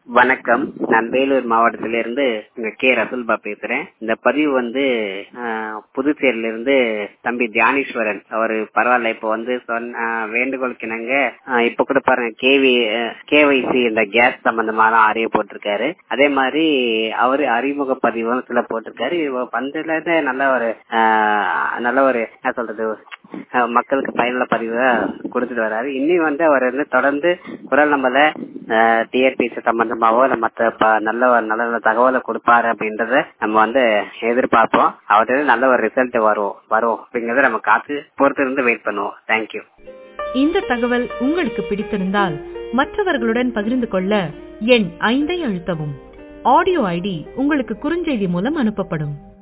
வணக்கம் நான் வேலூர் மாவட்டத்திலிருந்து இங்க கே ரசூல்பா பேசுறேன் இந்த பதிவு வந்து ஆஹ், புதுச்சேரியில இருந்து தம்பி தியானீஸ்வரன் அவரு பரவாயில்ல இப்ப வந்து சொன்ன ஆஹ், வேண்டுகோளுக்கு இணங்க ஆஹ், இப்ப கூட பாருங்க கேவி கேவைசி இந்த கேஸ் சம்பந்தமான அறிவு போட்டிருக்காரு அதே மாதிரி அவரு அறிமுக பதிவும் சில போட்டிருக்காரு இவ வந்ததுல இருந்து நல்ல ஒரு ஆஹ், நல்ல ஒரு என்ன சொல்றது ஆஹ், மக்களுக்கு பயனுள்ள பதிவை கொடுத்துட்டு வர்றாரு இன்னும் வந்து அவர் வந்து தொடர்ந்து குரல் நம்மள டிஆர்பிசி சம்பந்தமாவோ இல்ல மத்த ப- நல்ல ஒரு நல்ல நல்ல தகவலை கொடுப்பாரு அப்படின்றத நம்ம வந்து எதிர்பார்ப்போம் அவர்கிட்ட நல்ல ஒரு ரிசல்ட் வரும் வரும் அப்படிங்கறத நம்ம காத்து பொறுத்து இருந்து வெயிட் பண்ணுவோம் தேங்க்யூ இந்த தகவல் உங்களுக்கு பிடித்திருந்தால் மற்றவர்களுடன் பகிர்ந்து கொள்ள எண் ஐந்தை அழுத்தவும் ஆடியோ ஐடி உங்களுக்கு குறுஞ்செய்தி மூலம் அனுப்பப்படும்